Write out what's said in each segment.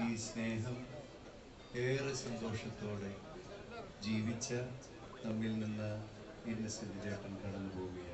ഈ സ്നേഹം ഏറെ സന്തോഷത്തോടെ ജീവിച്ച നമ്മിൽ നിന്ന് ഇന്നസെന്റ് ചേട്ടൻ കടന്നു പോവുകയാണ്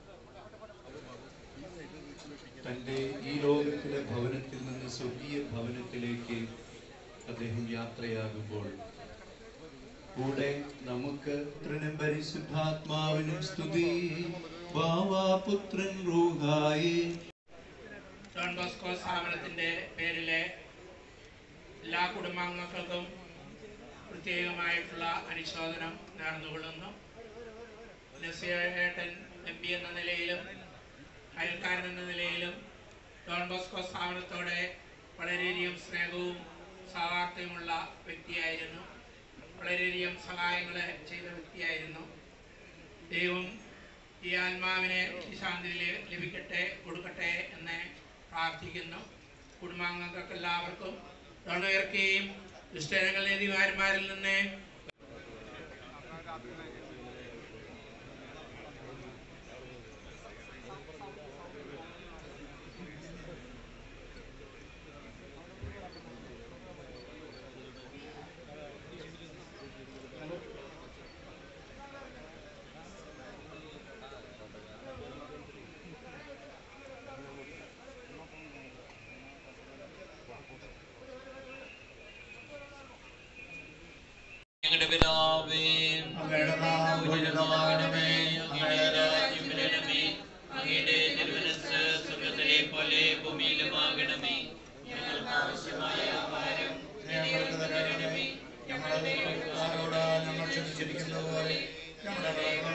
തൻ്റെ ഈ ലോകത്തിലെ ഭവനത്തിൽ നിന്ന് സ്വർഗീയ ഭവനത്തിലേക്ക് അദ്ദേഹം യാത്രയാകുമ്പോൾ കൂടെ നമുക്ക് പുത്രനും പരിശുദ്ധാത്മാവിനും സ്തുതി ഭാവാപുത്രൻ റൂഹായി ഡോൺ ബോസ്കോ സ്ഥാപനത്തിന്റെ പേരിലെ എല്ലാ കുടുംബാംഗങ്ങൾക്കും പ്രത്യേകമായിട്ടുള്ള അനുശോചനം നേർന്നുകൊള്ളുന്നു നസിയേട്ടൻ എം പി എന്ന നിലയിലും അയൽക്കാരൻ എന്ന നിലയിലും ഡോൺ ബോസ്കോ സ്ഥാപനത്തോടെ വളരെയധികം സ്നേഹവും സഹാർത്ഥ്യമുള്ള വ്യക്തിയായിരുന്നു വളരെയധികം സഹായങ്ങൾ ചെയ്ത വ്യക്തിയായിരുന്നു ദൈവം ഈ ആത്മാവിനെ ശാന്തി ല- ലഭിക്കട്ടെ കൊടുക്കട്ടെ എന്ന് പ്രാർത്ഥിക്കുന്നു കുടുംബാംഗങ്ങൾക്ക് എല്ലാവർക്കും ഉയർക്കുകയും ദുഷ്ടജനങ്ങൾ നീതിമാന്മാരിൽ നിന്ന് ഞങ്ങളുടെ പിതാവേ പൂജിതമാകണമേ അങ്ങയുടെ രാജ്യം വരണമേ അങ്ങയുടെ തിരുവനസ് സ്വർഗത്തിലെ പോലെ ഭൂമിയിലുമാകണമേ ഞങ്ങൾക്ക് ആവശ്യമായ ആഹാരം ഞങ്ങൾക്ക് തരണമേ ഞങ്ങളുടെ കുറ്റക്കാരോട് ഞങ്ങൾ ക്ഷമിച്ചിരിക്കുന്ന പോലെ ഞങ്ങളുടെ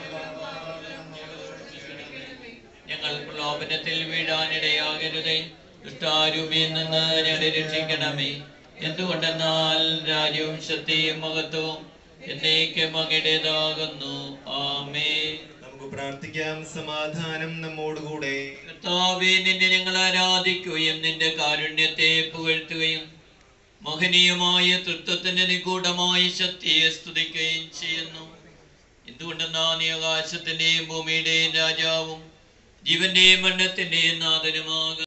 ഞങ്ങൾ പ്രലോഭനത്തിൽ വീഴാനിടയാകരുതേ ദുഷ്ടാരൂപിയിൽ നിന്ന് ഞങ്ങളെ രക്ഷിക്കണമേ എന്തുകൊണ്ടെന്നാൽ രാജ്യവും ശക്തിയും മഹത്വവും എന്നേക്കും അങ്ങയുടേതാകുന്നു ആമേ നമുക്ക് പ്രാർത്ഥിക്കാം സമാധാനം നമ്മോടുകൂടെ കർത്താവേ നിന്നെ ഞങ്ങൾ ആരാധിക്കുകയും നിന്റെ കാരുണ്യത്തെ പുകഴ്ത്തുകയും മഹനീയമായ തൃത്വത്തിന്റെ നിഗൂഢമായ ശക്തിയെ സ്തുതിക്കുകയും ചെയ്യുന്നു എന്തുകൊണ്ടെന്നാ നീ ആകാശത്തിന്റെയും ഭൂമിയുടെയും രാജാവും ജീവന്റെയും മണ്ണത്തിന്റെയും നാഥനുമാകുന്നു